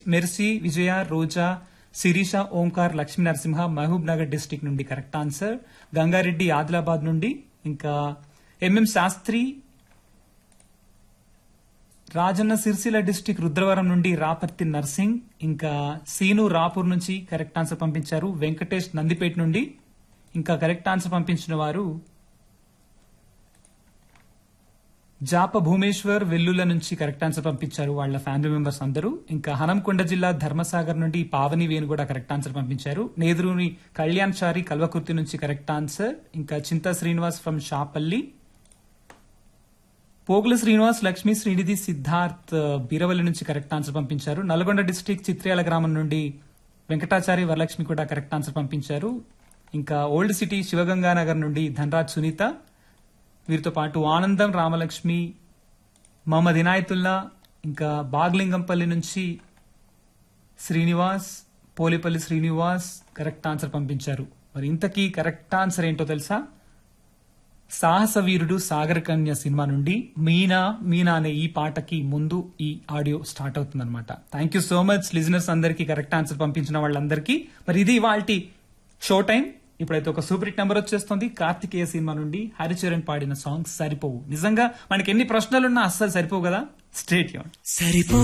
mercy Vijaya Roja Sirisha Omkar Lakshmi Narasimha Mahabubnagar district నుండి correct answer Gangareddy Adilabad నుండి ఇంకా ఎంఎం శాస్త్రి రాజన్న సిరిసిల్ల డిస్టిక్ రుద్రవరం నుండి రాపర్తి నర్సింగ్ ఇంకా సీను రాపూర్ నుంచి కరెక్ట్ ఆన్సర్ పంపించారు వెంకటేష్ నందిపేట నుండి ఇంకా కరెక్ట్ ఆన్సర్ పంపించిన వారు జాప భూమేశ్వర్ వెల్లుల నుంచి కరెక్ట్ ఆన్సర్ పంపించారు వాళ్ళ ఫ్యామిలీ మెంబర్స్ అందరూ ఇంకా హనంకొండ జిల్లా ధర్మసాగర్ నుండి పావని వేణు కూడా కరెక్ట్ ఆన్సర్ పంపించారు నేదురుని కళ్యాణ్ చారి కల్వకుర్తి నుంచి కరెక్ట్ ఆన్సర్ ఇంకా చింతా శ్రీనివాస్ ఫ్రమ్ షాపల్లి పోగుల శ్రీనివాస్ లక్ష్మీ శ్రీనిధి సిద్ధార్థ్ బీరవల్లి నుంచి కరెక్ట్ ఆన్సర్ పంపించారు నల్గొండ డిస్టిక్ చిత్ర్యాల గ్రామం నుండి వెంకటాచారి వరలక్ష్మి కూడా కరెక్ట్ ఆన్సర్ పంపించారు ఇంకా ఓల్డ్ సిటీ శివగంగానగర్ నుండి ధనరాజ్ సునీత వీరితో పాటు ఆనందం రామలక్ష్మి మహమ్మద్ ఇనాయతుల్లా ఇంకా బాగ్లింగంపల్లి నుంచి శ్రీనివాస్ పోలిపల్లి శ్రీనివాస్ కరెక్ట్ ఆన్సర్ పంపించారు మరి ఇంతకీ కరెక్ట్ ఆన్సర్ ఏంటో తెలుసా సాహస వీరుడు సాగర్ కన్య సినిమా నుండి మీనా మీనా అనే ఈ పాటకి ముందు ఈ ఆడియో స్టార్ట్ అవుతుంది అనమాట thank you so much listeners అందరికీ కరెక్ట్ ఆన్సర్ పంపించిన వాళ్ళందరికీ మరి ఇది వాళ్ళ షో టైం ఇప్పుడైతే ఒక సూపర్ హిట్ నెంబర్ వచ్చేస్తుంది కార్తికేయ సినిమా నుండి హరిచరణ్ పాడిన సాంగ్స్ సరిపోవు నిజంగా మనకి ఎన్ని ప్రశ్నలున్నా అస్సలు సరిపోవు కదా స్టేట్ సరిపో